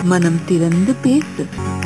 மனம் திறந்து பேசு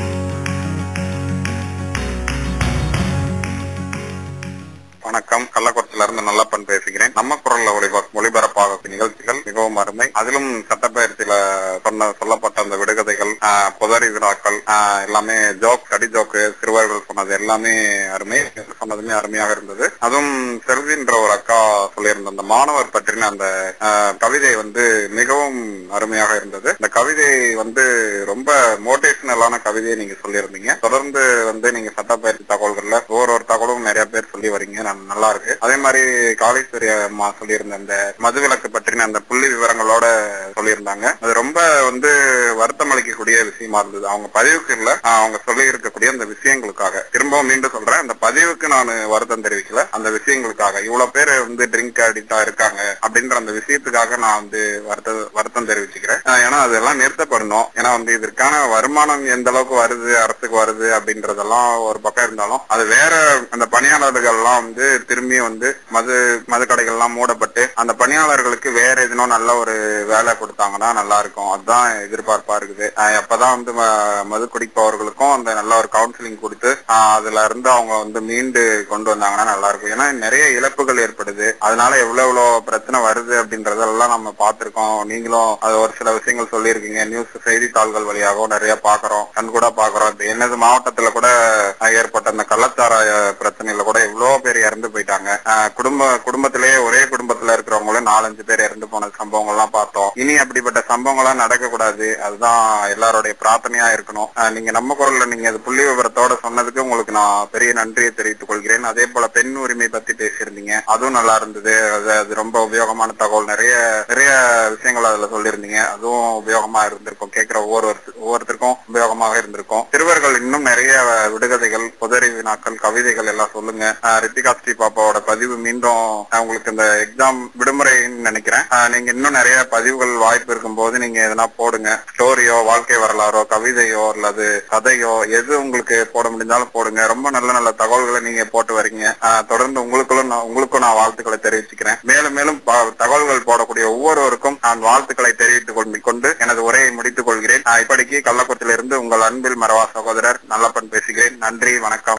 வணக்கம் கள்ளக்குறிச்சியில இருந்து நல்லப்பன் பேசுகிறேன் நம்ம குரல்ல ஒளிபர ஒளிபரப்பாக நிகழ்ச்சிகள் மிகவும் அருமை அதிலும் சட்டப்பயிற்சியில சொன்ன சொல்லப்பட்ட அந்த விடுகதைகள் ஆஹ், புதரி விழாக்கள் ஆஹ், எல்லாமே ஜோக் கடி ஜோக்கு சிறுவர்கள் சொன்னது எல்லாமே அருமை சொன்னதுமே அருமையாக இருந்தது அதுவும் செல்வின்ற ஒரு அக்கா சொல்லியிருந்த அந்த மாணவர் பற்றின அந்த ஆஹ், கவிதை வந்து மிகவும் அருமையாக இருந்தது இந்த கவிதை வந்து ரொம்ப மோட்டிவேஷனலான கவிதையை நீங்க சொல்லியிருந்தீங்க தொடர்ந்து வந்து நீங்க சட்டப்பயிற்சி தகவல்கள்ல ஒரு ஒரு தகவலும் நிறைய பேர் சொல்லி வரீங்க நான் நல்லா இருக்கு அதே மாதிரி காளீஸ்வரி அம்மா சொல்லியிருந்த அந்த மதுவிலக்கு பற்றின அந்த புள்ளி விவரங்களோட சொல்லியிருந்தாங்க அது ரொம்ப வந்து வருத்தம் அளிக்கக்கூடிய விஷயமா இருந்தது அவங்க பதிவுக்கு இல்ல ஆஹ், அவங்க சொல்லி இருக்கக்கூடிய அந்த விஷயங்களுக்காக திரும்பவும் மீண்டும் சொல்றேன் அந்த பதிவுக்கு நான் வருத்தம் தெரிவிக்கல அந்த விஷயங்களுக்காக இவ்வளவு பேர் வந்து ட்ரிங்க் அடிக்டா இருக்காங்க அப்படின்ற அந்த விஷயத்துக்காக நான் வந்து வருத்த வருத்தம் தெரிவிச்சுக்கிறேன் ஆஹ், ஏன்னா அதெல்லாம் நிறுத்தப்படணும் ஏன்னா வந்து இதற்கான வருமானம் எந்த அளவுக்கு வருது அரசுக்கு வருது அப்படின்றதெல்லாம் ஒரு பக்கம் இருந்தாலும் அது வேற அந்த பணியாளர்கள் எல்லாம் வந்து திரும்பி வந்து மது மது கடைகள் எல்லாம் மூடப்பட்டு அந்த பணியாளர்களுக்கு வேற எதுனோ நல்ல ஒரு வேலை கொடுத்தாங்கன்னா நல்லா இருக்கும் அதுதான் எதிர்பார்ப்பா இருக்குது ஆஹ் அப்பதான் வந்து ம- மது குடிப்பவர்களுக்கும் அந்த நல்ல ஒரு கவுன்சிலிங் கொடுத்து ஆஹ் அதுல இருந்து அவங்க வந்து மீண்டு கொண்டு வந்தாங்கன்னா நல்லா இருக்கும் ஏன்னா நிறைய இழப்புகள் ஏற்படுது அதனால எவ்வளவு எவ்வளவு பிரச்சனை வருது அப்படின்றதெல்லாம் நம்ம பார்த்திருக்கோம் நீங்களும் அது ஒரு சில விஷயங்கள் சொல்லியிருக்கீங்க நியூஸ் செய்தித்தாள்கள் வழியாகவும் நிறைய பாக்குறோம் கண்கூட பாக்குறோம் இப்ப எனது மாவட்டத்துல கூட ஆஹ் ஏற்பட்ட அந்த கள்ளச்சாராய பிரச்சனையில கூட எவ்வளவு பேர் இறந்து போயிட்டாங்க ஆஹ் குடும்ப குடும்பத்திலேயே ஒரே குடும்பத்துல இருக்கிறவங்களும் நாலஞ்சு பேர் இறந்து போன சம்பவங்கள்லாம் பார்த்தோம் இனி அப்படிப்பட்ட சம்பவங்கள்லாம் நடக்க கூடாது அதுதான் எல்லாருடைய பிரார்த்தனையா இருக்கணும் ஆஹ் நீங்க நம்ம குரல்ல நீங்க அது புள்ளி விவரத்தோட சொன்னதுக்கு உங்களுக்கு நான் பெரிய நன்றியை தெரிவித்துக் கொள்கிறேன் அதே போல பெண் உரிமை பத்தி பேசியிருந்தீங்க அதுவும் நல்லா இருந்தது அது அது ரொம்ப உபயோகமான தகவல் நிறைய நிறைய விஷயங்கள் அதுல சொல்லியிருந்தீங்க அதுவும் உபயோகமா இருந்திருக்கும் கேட்கிற ஒவ்வொரு ஒவ்வொருத்தருக்கும் உபயோகமாக இருந்திருக்கும் சிறுவர்கள் இன்னும் நிறைய விடுகதைகள் புதறி வினாக்கள் கவிதைகள் எல்லாம் சொல்லுங்க ஆஹ் ரித்திகா ஸ்ரீ பாப்பாவோட பதிவு மீண்டும் ஆஹ் உங்களுக்கு இந்த எக்ஸாம் விடுமுறைன்னு நினைக்கிறேன் ஆஹ் நீங்க இன்னும் நிறைய பதிவுகள் வாய்ப்பு இருக்கும் போது நீங்க எதனா போடுங்க ஸ்டோரியோ வாழ்க்கை வரலாறோ கவிதையோ அல்லது கதையோ எது உங்களுக்கு போட முடிஞ்சாலும் போடுங்க ரொம்ப நல்ல நல்ல தகவல்களை நீங்க போட்டு வரீங்க ஆஹ் தொடர்ந்து உங்களுக்குள்ளும் நான் உங்களுக்கும் நான் வாழ்த்துக்களை தெரிவிச்சுக்கிறேன் மேலும் மேலும் ப- தகவல்கள் போடக்கூடிய ஒவ்வொருவருக்கும் நான் வாழ்த்துக்களை தெரிவித்துக் கொண்டு கொண்டு எனது உரையை முடித்துக் கொள்கிறேன் ஆஹ் இப்படிக்கு கள்ளக்குறிச்சியிலிருந்து உங்கள் அன்பில் மரவா சகோதரர் நல்லப்பன் பேசுகிறேன் நன்றி வணக்கம்